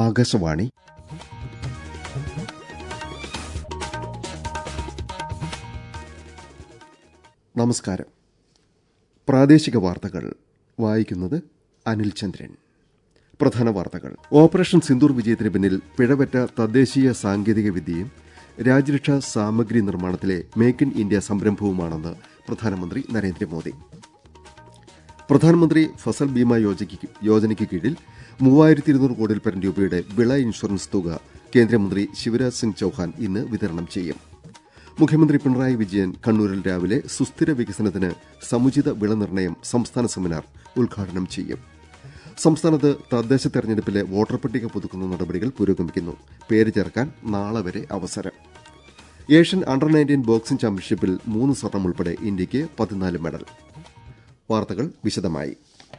ആകാശവാണി നമസ്കാരം പ്രാദേശിക വാർത്തകൾ വായിക്കുന്നത് അനിൽ ചന്ദ്രൻ പ്രധാന വാർത്തകൾ ഓപ്പറേഷൻ സിന്ദൂർ വിജയത്തിന് പിന്നിൽ പിഴവറ്റ തദ്ദേശീയ സാങ്കേതിക വിദ്യയും രാജ്യരക്ഷാ സാമഗ്രി നിർമ്മാണത്തിലെ മേക്ക് ഇൻ ഇന്ത്യ സംരംഭവുമാണെന്ന് പ്രധാനമന്ത്രി നരേന്ദ്രമോദി പ്രധാനമന്ത്രി ഫസൽ ബീമ യോജനയ്ക്ക് യോജനയ്ക്ക് കീഴിൽ മൂവായിരത്തി ഇരുന്നൂറ് കോടി പരം രൂപയുടെ വിള ഇൻഷുറൻസ് തുക കേന്ദ്രമന്ത്രി ശിവരാജ് സിംഗ് ചൌഹാൻ ഇന്ന് വിതരണം ചെയ്യും മുഖ്യമന്ത്രി പിണറായി വിജയൻ കണ്ണൂരിൽ രാവിലെ സുസ്ഥിര വികസനത്തിന് സമുചിത വിളനിർണ്ണയം സംസ്ഥാന സെമിനാർ ഉദ്ഘാടനം ചെയ്യും സംസ്ഥാനത്ത് തദ്ദേശ തെരഞ്ഞെടുപ്പിലെ വോട്ടർ പട്ടിക പുതുക്കുന്ന നടപടികൾ പുരോഗമിക്കുന്നു പേര് ചേർക്കാൻ നാളെ വരെ അവസരം ഏഷ്യൻ അണ്ടർ നയൻറ്റീൻ ബോക്സിംഗ് ചാമ്പ്യൻഷിപ്പിൽ മൂന്ന് സ്വർണം ഉൾപ്പെടെ ഇന്ത്യയ്ക്ക് പതിനാല് മെഡൽ വാർത്തകൾ വിശദമായി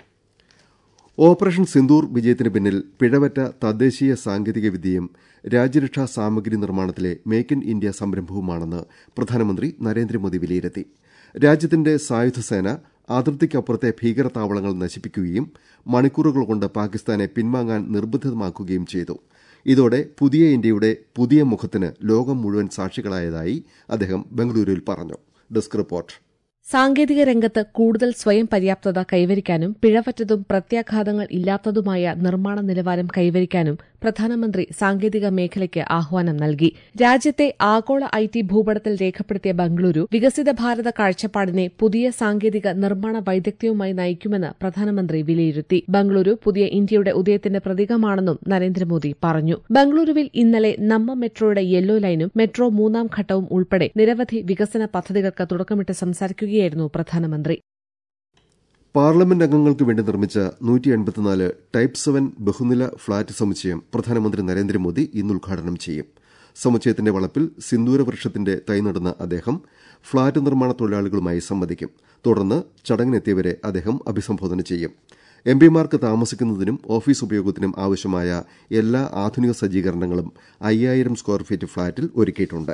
ഓപ്പറേഷൻ സിന്ദൂർ വിജയത്തിന് പിന്നിൽ പിഴവറ്റ തദ്ദേശീയ സാങ്കേതിക വിദ്യയും രാജ്യരക്ഷാ സാമഗ്രി നിർമ്മാണത്തിലെ മേക്ക് ഇൻ ഇന്ത്യ സംരംഭവുമാണെന്ന് പ്രധാനമന്ത്രി നരേന്ദ്രമോദി വിലയിരുത്തി രാജ്യത്തിന്റെ സായുധസേന അതിർത്തിക്കപ്പുറത്തെ ഭീകരതാവളങ്ങൾ നശിപ്പിക്കുകയും മണിക്കൂറുകൾ കൊണ്ട് പാകിസ്ഥാനെ പിൻവാങ്ങാൻ നിർബന്ധിതമാക്കുകയും ചെയ്തു ഇതോടെ പുതിയ ഇന്ത്യയുടെ പുതിയ മുഖത്തിന് ലോകം മുഴുവൻ സാക്ഷികളായതായി അദ്ദേഹം ബംഗളൂരുവിൽ പറഞ്ഞു ഡെസ്ക് റിപ്പോർട്ട് സാങ്കേതിക രംഗത്ത് കൂടുതൽ സ്വയം പര്യാപ്തത കൈവരിക്കാനും പിഴവറ്റതും പ്രത്യാഘാതങ്ങൾ ഇല്ലാത്തതുമായ നിർമ്മാണ നിലവാരം കൈവരിക്കാനും പ്രധാനമന്ത്രി സാങ്കേതിക മേഖലയ്ക്ക് ആഹ്വാനം നൽകി രാജ്യത്തെ ആഗോള ഐ ടി ഭൂപടത്തിൽ രേഖപ്പെടുത്തിയ ബംഗളൂരു വികസിത ഭാരത കാഴ്ചപ്പാടിനെ പുതിയ സാങ്കേതിക നിർമ്മാണ വൈദഗ്ധ്യവുമായി നയിക്കുമെന്ന് പ്രധാനമന്ത്രി വിലയിരുത്തി ബംഗളൂരു പുതിയ ഇന്ത്യയുടെ ഉദയത്തിന്റെ പ്രതീകമാണെന്നും നരേന്ദ്രമോദി പറഞ്ഞു ബംഗളൂരുവിൽ ഇന്നലെ നമ്മ മെട്രോയുടെ യെല്ലോ ലൈനും മെട്രോ മൂന്നാം ഘട്ടവും ഉൾപ്പെടെ നിരവധി വികസന പദ്ധതികൾക്ക് തുടക്കമിട്ട് സംസാരിക്കുകയായിരുന്നു പ്രധാനമന്ത്രി പാർലമെന്റ് അംഗങ്ങൾക്ക് വേണ്ടി നിർമ്മിച്ച നൂറ്റി എൺപത്തിനാല് ടൈപ്പ് സെവൻ ബഹുനില ഫ്ളാറ്റ് സമുച്ചയം പ്രധാനമന്ത്രി നരേന്ദ്രമോദി ഇന്ന് ഉദ്ഘാടനം ചെയ്യും സമുച്ചയത്തിന്റെ വളപ്പിൽ സിന്ദൂര വൃക്ഷത്തിന്റെ തൈ നടുന്ന അദ്ദേഹം ഫ്ളാറ്റ് നിർമ്മാണ തൊഴിലാളികളുമായി സംവദിക്കും തുടർന്ന് ചടങ്ങിനെത്തിയവരെ അദ്ദേഹം അഭിസംബോധന ചെയ്യും എം പിമാർക്ക് താമസിക്കുന്നതിനും ഓഫീസ് ഉപയോഗത്തിനും ആവശ്യമായ എല്ലാ ആധുനിക സജ്ജീകരണങ്ങളും അയ്യായിരം സ്ക്വയർ ഫീറ്റ് ഫ്ളാറ്റിൽ ഒരുക്കിയിട്ടുണ്ട്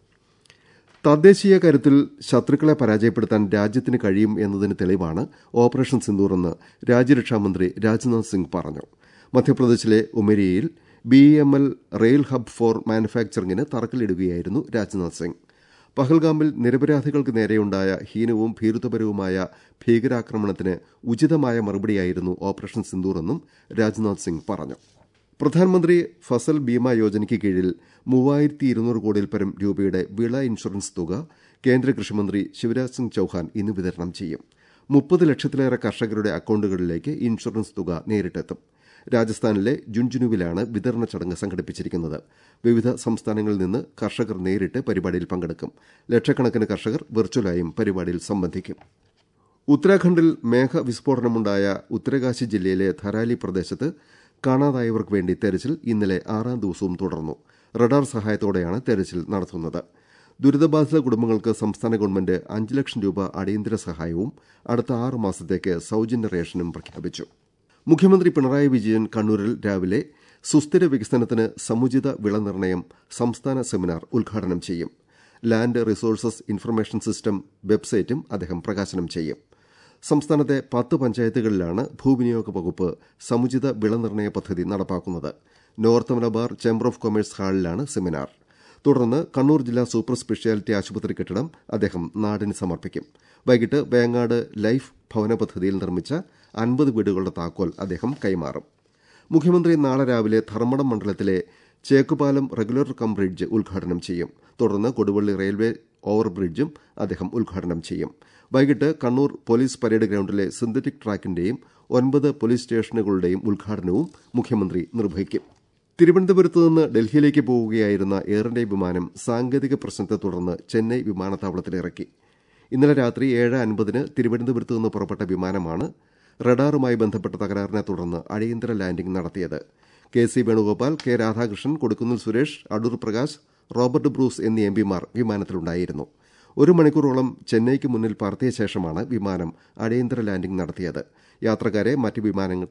തദ്ദേശീയ കരുത്തിൽ ശത്രുക്കളെ പരാജയപ്പെടുത്താൻ രാജ്യത്തിന് കഴിയും എന്നതിന് തെളിവാണ് ഓപ്പറേഷൻ സിന്ദൂർ എന്ന് രാജ്യരക്ഷാമന്ത്രി രാജ്നാഥ് സിംഗ് പറഞ്ഞു മധ്യപ്രദേശിലെ ഉമരിയയിൽ B M L rail hub for മാനുഫാക്ചറിംഗിന് തറക്കല്ലിടുകയായിരുന്നു രാജ്നാഥ് സിംഗ് പഹൽഗാമിൽ നിരപരാധികൾക്ക് നേരെയുണ്ടായ ഹീനവും ഭീരുത്വപരവുമായ ഭീകരാക്രമണത്തിന് ഉചിതമായ മറുപടിയായിരുന്നു ഓപ്പറേഷൻ സിന്ദൂർ എന്നും രാജ്നാഥ് സിംഗ് പറഞ്ഞു പ്രധാനമന്ത്രി ഫസൽ ബീമ യോജനയ്ക്ക് കീഴിൽ മൂവായിരത്തി ഇരുന്നൂറ് കോടിയിൽ പരം രൂപയുടെ വിള ഇൻഷുറൻസ് തുക കേന്ദ്ര കൃഷിമന്ത്രി ശിവരാജ് സിംഗ് ചൌഹാൻ ഇന്ന് വിതരണം ചെയ്യും മുപ്പത് ലക്ഷത്തിലേറെ കർഷകരുടെ അക്കൌണ്ടുകളിലേക്ക് ഇൻഷുറൻസ് തുക നേരിട്ടെത്തും രാജസ്ഥാനിലെ ജുൻജുനുവിലാണ് വിതരണ ചടങ്ങ് സംഘടിപ്പിച്ചിരിക്കുന്നത് വിവിധ സംസ്ഥാനങ്ങളിൽ നിന്ന് കർഷകർ നേരിട്ട് പരിപാടിയിൽ പങ്കെടുക്കും ലക്ഷക്കണക്കിന് കർഷകർ വെർച്വലായും പരിപാടിയിൽ സംബന്ധിക്കും ഉത്തരാഖണ്ഡിൽ മേഘവിസ്ഫോടനമുണ്ടായ ഉത്തരകാശി ജില്ലയിലെ ധരാലി പ്രദേശത്ത് കാണാതായവർക്ക് വേണ്ടി തെരച്ചിൽ ഇന്നലെ ആറാം ദിവസവും തുടർന്നു റഡാർ സഹായത്തോടെയാണ് തെരച്ചിൽ നടത്തുന്നത് ദുരിതബാധിത കുടുംബങ്ങൾക്ക് സംസ്ഥാന ഗവൺമെന്റ് അഞ്ച് ലക്ഷം രൂപ അടിയന്തര സഹായവും അടുത്ത ആറ് മാസത്തേക്ക് സൌജന്യ റേഷനും പ്രഖ്യാപിച്ചു മുഖ്യമന്ത്രി പിണറായി വിജയൻ കണ്ണൂരിൽ രാവിലെ സുസ്ഥിര വികസനത്തിന് സമുചിത വിളനിർണ്ണയം സംസ്ഥാന സെമിനാർ ഉദ്ഘാടനം ചെയ്യും ലാൻഡ് റിസോഴ്സസ് ഇൻഫർമേഷൻ സിസ്റ്റം വെബ്സൈറ്റും അദ്ദേഹം പ്രകാശനം ചെയ്യും സംസ്ഥാനത്തെ പത്ത് പഞ്ചായത്തുകളിലാണ് ഭൂവിനിയോഗ വകുപ്പ് സമുചിത വിളനിർണ്ണയ പദ്ധതി നടപ്പാക്കുന്നത് north Malabar chamber of commerce ഹാളിലാണ് സെമിനാർ തുടർന്ന് കണ്ണൂർ ജില്ലാ സൂപ്പർ സ്പെഷ്യാലിറ്റി ആശുപത്രി കെട്ടിടം അദ്ദേഹം നാടിന് സമർപ്പിക്കും വൈകിട്ട് വേങ്ങാട് ലൈഫ് ഭവന പദ്ധതിയിൽ നിർമ്മിച്ച അൻപത് വീടുകളുടെ താക്കോൽ അദ്ദേഹം കൈമാറും മുഖ്യമന്ത്രി നാളെ രാവിലെ ധർമ്മടം മണ്ഡലത്തിലെ ചേക്കുപാലം റെഗുലർ കം ബ്രിഡ്ജ് ഉദ്ഘാടനം ചെയ്യും തുടർന്ന് കൊടുവള്ളി റെയിൽവേ ഓവർബ്രിഡ്ജും അദ്ദേഹം ഉദ്ഘാടനം ചെയ്യും വൈകിട്ട് കണ്ണൂർ പോലീസ് പരേഡ് ഗ്രൌണ്ടിലെ സിന്തറ്റിക് ട്രാക്കിന്റെയും ഒൻപത് പോലീസ് സ്റ്റേഷനുകളുടെയും ഉദ്ഘാടനവും മുഖ്യമന്ത്രി നിർവഹിക്കും തിരുവനന്തപുരത്ത് നിന്ന് ഡൽഹിയിലേക്ക് പോവുകയായിരുന്ന എയർ ഇന്ത്യ വിമാനം സാങ്കേതിക പ്രശ്നത്തെ തുടർന്ന് ചെന്നൈ വിമാനത്താവളത്തിലിറക്കി ഇന്നലെ രാത്രി ഏഴ് അൻപതിന് തിരുവനന്തപുരത്ത് നിന്ന് പുറപ്പെട്ട വിമാനമാണ് റഡാറുമായി ബന്ധപ്പെട്ട തകരാറിനെ തുടർന്ന് അടിയന്തര ലാൻഡിംഗ് നടത്തിയത് K C Venugopal K Radhakrishnan Kodikunnil Suresh Adoor Prakash Robert Bruce എന്നീ എംപിമാർ വിമാനത്തിലുണ്ടായിരുന്നു ഒരു മണിക്കൂറോളം ചെന്നൈക്ക് മുന്നിൽ പറത്തിയ ശേഷമാണ് വിമാനം അടിയന്തര ലാൻഡിംഗ് നടത്തിയത് യാത്രക്കാരെ മറ്റ്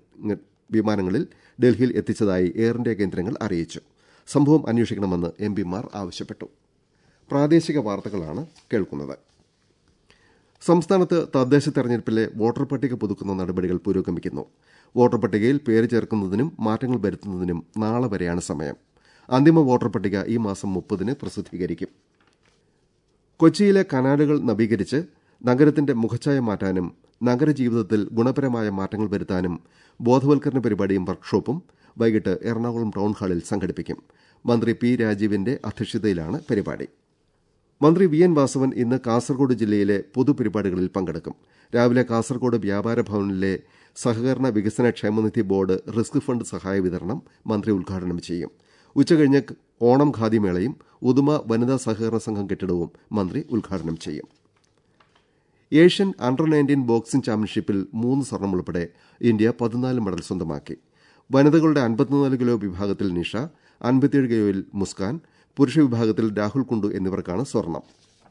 വിമാനങ്ങളിൽ ഡൽഹിയിൽ എത്തിച്ചതായി എയർ ഇന്ത്യ കേന്ദ്രങ്ങൾ അറിയിച്ചു സംഭവം അന്വേഷിക്കണമെന്ന് എംപിമാർ ആവശ്യപ്പെട്ടു പ്രാദേശിക വാർത്തകളാണ് കേൾക്കുന്നത് സംസ്ഥാനത്ത് തദ്ദേശ തെരഞ്ഞെടുപ്പിലെ വോട്ടർ പട്ടിക പുതുക്കുന്ന നടപടികൾ പുരോഗമിക്കുന്നു വോട്ടർ പട്ടികയിൽ പേര് ചേർക്കുന്നതിനും മാറ്റങ്ങൾ വരുത്തുന്നതിനും നാളെ വരെയാണ് സമയം അന്തിമ വോട്ടർ പട്ടിക ഈ മാസം മുപ്പതിന് പ്രസിദ്ധീകരിക്കും കൊച്ചിയിലെ കനാലുകൾ നവീകരിച്ച് നഗരത്തിന്റെ മുഖച്ഛായ മാറ്റാനും നഗരജീവിതത്തിൽ ഗുണപരമായ മാറ്റങ്ങൾ വരുത്താനും ബോധവൽക്കരണ പരിപാടിയും വർക്ക്ഷോപ്പും വൈകിട്ട് എറണാകുളം ടൗൺ ഹാളിൽ സംഘടിപ്പിക്കും മന്ത്രി പി രാജീവിന്റെ അധ്യക്ഷതയിലാണ് പരിപാടി മന്ത്രി വി എൻ വാസവൻ ഇന്ന് കാസർഗോഡ് ജില്ലയിലെ പൊതുപരിപാടികളിൽ പങ്കെടുക്കും രാവിലെ കാസർഗോഡ് വ്യാപാര ഭവനിലെ സഹകരണ വികസന ക്ഷേമനിധി ബോർഡ് റിസ്ക് ഫണ്ട് സഹായ വിതരണം മന്ത്രി ഉദ്ഘാടനം ചെയ്യും ഉച്ചകഴിഞ്ഞ് ഓണം ഖാദിമേളയും ഉദുമ വനിതാ സഹകരണ സംഘം കെട്ടിടവും മന്ത്രി ഉദ്ഘാടനം ചെയ്യും ഏഷ്യൻ അണ്ടർ നയൻറ്റീൻ ബോക്സിംഗ് ചാമ്പ്യൻഷിപ്പിൽ മൂന്ന് സ്വർണം ഉൾപ്പെടെ ഇന്ത്യ പതിനാല് മെഡൽ സ്വന്തമാക്കി വനിതകളുടെ അൻപത്തിനാല് കിലോ വിഭാഗത്തിൽ നിഷ അൻപത്തിയേഴ് കിലോയിൽ മുസ്കാൻ പുരുഷ വിഭാഗത്തിൽ രാഹുൽ കുണ്ടു എന്നിവർക്കാണ് സ്വർണം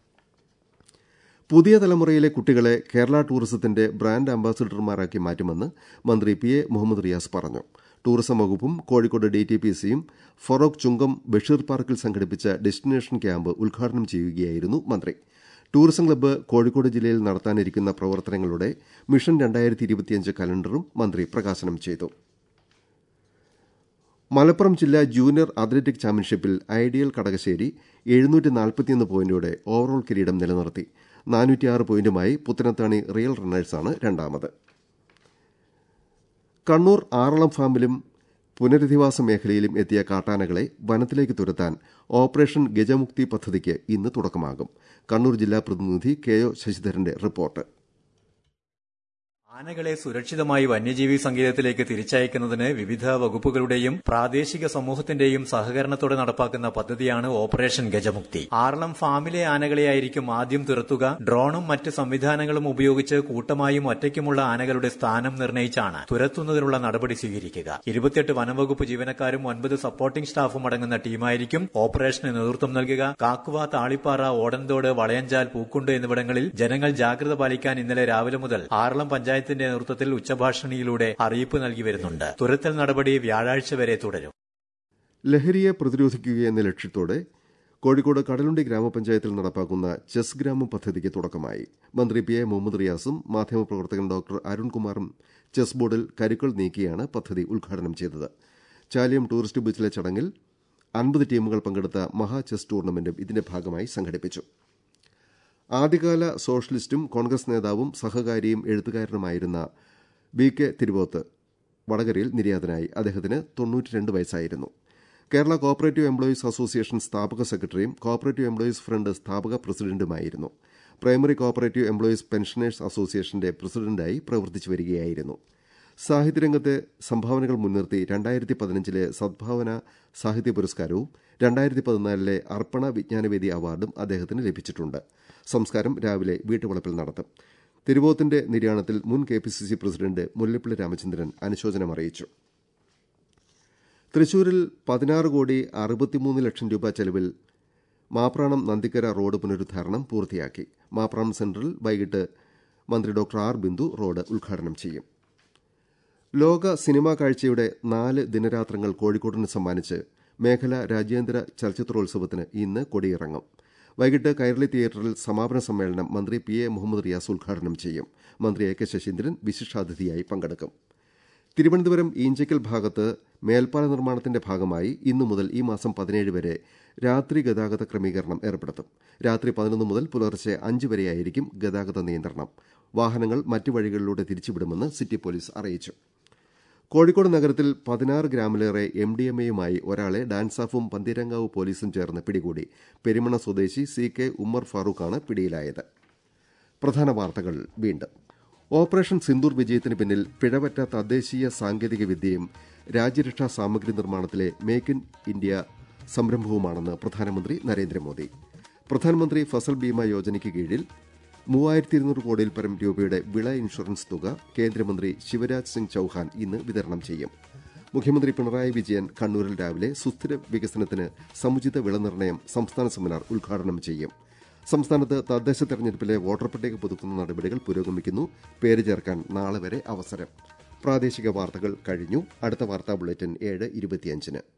പുതിയ തലമുറയിലെ കുട്ടികളെ കേരള ടൂറിസത്തിന്റെ ബ്രാൻഡ് അംബാസിഡർമാരാക്കി മാറ്റുമെന്ന് മന്ത്രി പി എ മുഹമ്മദ് റിയാസ് പറഞ്ഞു ടൂറിസം വകുപ്പും കോഴിക്കോട് ഡി ടി പി സിയും ഫറോക്ക് ചുങ്കം ബഷീർ പാർക്കിൽ സംഘടിപ്പിച്ച ഡെസ്റ്റിനേഷൻ ക്യാമ്പ് ഉദ്ഘാടനം ചെയ്യുകയായിരുന്നു മന്ത്രി ടൂറിസം ക്ലബ്ബ് കോഴിക്കോട് ജില്ലയിൽ നടത്താനിരിക്കുന്ന പ്രവർത്തനങ്ങളുടെ മിഷൻ രണ്ടായിരത്തി ഇരുപത്തിയഞ്ച് കലണ്ടറും മന്ത്രി പ്രകാശനം ചെയ്തു മലപ്പുറം ജില്ലാ ജൂനിയർ അത്ലറ്റിക് ചാമ്പ്യൻഷിപ്പിൽ ഐഡിയൽ കടകശ്ശേരി എഴുന്നൂറ്റി നാൽപ്പത്തിയൊന്ന് പോയിന്റോടെ ഓവറോൾ കിരീടം നിലനിർത്തി നാനൂറ്റിയാറ് പോയിന്റുമായി പുത്തനത്താണി റിയൽ റണ്ണേഴ്സാണ് രണ്ടാമത് കണ്ണൂർ ആറളം ഫാമിലും പുനരധിവാസ മേഖലയിലും എത്തിയ കാട്ടാനകളെ വനത്തിലേക്ക് തുരത്താൻ ഓപ്പറേഷൻ ഗജമുക്തി പദ്ധതിക്ക് ഇന്ന് തുടക്കമാകും കണ്ണൂർ ജില്ലാ പ്രതിനിധി കെ ഒ ശശിധരന്റെ റിപ്പോർട്ട് ആനകളെ സുരക്ഷിതമായി വന്യജീവി സങ്കേതത്തിലേക്ക് തിരിച്ചയക്കുന്നതിന് വിവിധ വകുപ്പുകളുടെയും പ്രാദേശിക സമൂഹത്തിന്റെയും സഹകരണത്തോടെ നടപ്പാക്കുന്ന പദ്ധതിയാണ് ഓപ്പറേഷൻ ഗജമുക്തി ആറളം ഫാമിലെ ആനകളെയായിരിക്കും ആദ്യം തുരത്തുക ഡ്രോണും മറ്റ് സംവിധാനങ്ങളും ഉപയോഗിച്ച് കൂട്ടമായും ഒറ്റയ്ക്കുമുള്ള ആനകളുടെ സ്ഥാനം നിർണ്ണയിച്ചാണ് തുരത്തുന്നതിനുള്ള നടപടി സ്വീകരിക്കുക ഇരുപത്തിയെട്ട് വനംവകുപ്പ് ജീവനക്കാരും ഒൻപത് സപ്പോർട്ടിംഗ് സ്റ്റാഫും അടങ്ങുന്ന ടീമായിരിക്കും ഓപ്പറേഷന് നേതൃത്വം നൽകുക കാക്കുവ താളിപ്പാറ ഓടന്തോട് വളയഞ്ചാൽ പൂക്കുണ്ട് എന്നിവിടങ്ങളിൽ ജനങ്ങൾ ജാഗ്രത പാലിക്കാൻ ഇന്നലെ രാവിലെ മുതൽ ആറളം പഞ്ചായത്ത് പഞ്ചായത്തിന്റെ നേതൃത്വത്തിൽ ഉച്ചഭാഷണിയിലൂടെ അറിയിപ്പ് നൽകി വരുന്നുണ്ട് തുരത്തൽ നടപടി വ്യാഴാഴ്ച വരെ തുടരും ലഹരിയെ പ്രതിരോധിക്കുകയെന്ന ലക്ഷ്യത്തോടെ കോഴിക്കോട് കടലുണ്ടി ഗ്രാമപഞ്ചായത്തിൽ നടപ്പാക്കുന്ന ചെസ് ഗ്രാമം പദ്ധതിക്ക് തുടക്കമായി മന്ത്രി പി എ മുഹമ്മദ് റിയാസും മാധ്യമപ്രവർത്തകൻ ഡോക്ടർ അരുൺകുമാറും ചെസ് ബോർഡിൽ കരുക്കൾ നീക്കിയാണ് പദ്ധതി ഉദ്ഘാടനം ചെയ്തത് ചാലിയം ടൂറിസ്റ്റ് ബീച്ചിലെ ചടങ്ങിൽ അൻപത് ടീമുകൾ പങ്കെടുത്ത മഹാ ചെസ് ടൂർണമെന്റും ഇതിന്റെ ഭാഗമായി സംഘടിപ്പിച്ചു ആദ്യകാല സോഷ്യലിസ്റ്റും കോൺഗ്രസ് നേതാവും സഹകാരിയും എഴുത്തുകാരനുമായിരുന്ന ബി കെ തിരുവോത്ത് വടകരയിൽ നിര്യാതനായി അദ്ദേഹത്തിന് തൊണ്ണൂറ്റിരണ്ട് വയസ്സായിരുന്നു കേരള കോപ്പറേറ്റീവ് എംപ്ലോയീസ് അസോസിയേഷൻ സ്ഥാപക സെക്രട്ടറിയും കോപ്പറേറ്റീവ് എംപ്ലോയീസ് ഫ്രണ്ട് സ്ഥാപക പ്രസിഡന്റുമായിരുന്നു പ്രൈമറി കോപ്പറേറ്റീവ് എംപ്ലോയീസ് പെൻഷനേഴ്സ് അസോസിയേഷന്റെ പ്രസിഡന്റായി പ്രവർത്തിച്ചു വരികയായിരുന്നു സാഹിത്യരംഗത്തെ സംഭാവനകൾ മുൻനിർത്തി രണ്ടായിരത്തി പതിനഞ്ചിലെ സദ്ഭാവന സാഹിത്യ പുരസ്കാരവും രണ്ടായിരത്തി പതിനാലിലെ അർപ്പണ വിജ്ഞാനവേദി അവാർഡും അദ്ദേഹത്തിന് ലഭിച്ചിട്ടുണ്ട് സംസ്കാരം രാവിലെ വീട്ടുവളപ്പിൽ നടത്തും തിരുവോത്തിന്റെ നിര്യാണത്തിൽ മുൻ K P C C president Mullappally Ramachandran അനുശോചനം അറിയിച്ചു തൃശൂരിൽ പതിനാറ് കോടി അറുപത്തിമൂന്ന് ലക്ഷം രൂപ ചെലവിൽ മാപ്രാണം നന്ദിക്കര റോഡ് പുനരുദ്ധാരണം പൂർത്തിയാക്കി മാപ്രാണം സെന്ററിൽ വൈകിട്ട് മന്ത്രി ഡോക്ടർ ആർ ബിന്ദു റോഡ് ഉദ്ഘാടനം ചെയ്യും ലോക സിനിമാ കാഴ്ചയുടെ നാല് ദിനരാത്രങ്ങൾ കോഴിക്കോടിന് സമ്മാനിച്ച് മേഖല രാജ്യാന്തര ചലച്ചിത്രോത്സവത്തിന് ഇന്ന് കൊടിയിറങ്ങും വൈകിട്ട് കൈരളി തിയേറ്ററിൽ സമാപന സമ്മേളനം മന്ത്രി പി എ മുഹമ്മദ് റിയാസ് ഉദ്ഘാടനം ചെയ്യും മന്ത്രി എ കെ ശശീന്ദ്രൻ വിശിഷ്ടാതിഥിയായി പങ്കെടുക്കും തിരുവനന്തപുരം ഈഞ്ചക്കൽ ഭാഗത്ത് മേൽപ്പാല നിർമ്മാണത്തിന്റെ ഭാഗമായി ഇന്നു മുതൽ ഈ മാസം പതിനേഴ് വരെ രാത്രി ഗതാഗത ക്രമീകരണം ഏർപ്പെടുത്തും രാത്രി പതിനൊന്ന് മുതൽ പുലർച്ചെ അഞ്ച് വരെയായിരിക്കും ഗതാഗത നിയന്ത്രണം വാഹനങ്ങൾ മറ്റു വഴികളിലൂടെ തിരിച്ചുവിടുമെന്ന് സിറ്റി പോലീസ് അറിയിച്ചു കോഴിക്കോട് നഗരത്തിൽ പതിനാറ് ഗ്രാമിലേറെ എം ഡി എം എയുമായി ഒരാളെ ഡാൻസാഫും പന്തീരങ്കാവ് പോലീസും ചേർന്ന് പിടികൂടി പെരുമണ സ്വദേശി സി കെ ഉമ്മർ ഫാറൂഖാണ് പിടിയിലായത് പ്രധാന വാർത്തകൾ വീണ്ടും ഓപ്പറേഷൻ സിന്ദൂർ വിജയത്തിന് പിന്നിൽ പിഴവറ്റ തദ്ദേശീയ സാങ്കേതിക വിദ്യയും രാജ്യരക്ഷാ സാമഗ്രി നിർമ്മാണത്തിലെ മേക്ക് ഇൻ ഇന്ത്യ സംരംഭവുമാണെന്ന് പ്രധാനമന്ത്രി നരേന്ദ്രമോദി പ്രധാനമന്ത്രി ഫസൽ ബീമ യോജനയ്ക്ക് കീഴിൽ മൂവായിരത്തി ഇരുന്നൂറ് കോടിയിൽ പരം രൂപയുടെ വിള ഇൻഷുറൻസ് തുക കേന്ദ്രമന്ത്രി ശിവരാജ് സിംഗ് ചൌഹാൻ ഇന്ന് വിതരണം ചെയ്യും മുഖ്യമന്ത്രി പിണറായി വിജയൻ കണ്ണൂരിൽ രാവിലെ സുസ്ഥിര വികസനത്തിന് സമുചിത വിളനിർണ്ണയം സംസ്ഥാന സെമിനാർ ഉദ്ഘാടനം ചെയ്യും സംസ്ഥാനത്ത് തദ്ദേശ തെരഞ്ഞെടുപ്പിലെ വോട്ടർ പട്ടിക പുതുക്കുന്ന നടപടികൾ പുരോഗമിക്കുന്നു പേര് ചേർക്കാൻ നാളെ വരെ അവസരം പ്രാദേശിക വാർത്തകൾ കഴിഞ്ഞു അടുത്ത വാർത്താ ബുള്ളറ്റിൻ ഏഴ് ഇരുപത്തിയഞ്ചിന്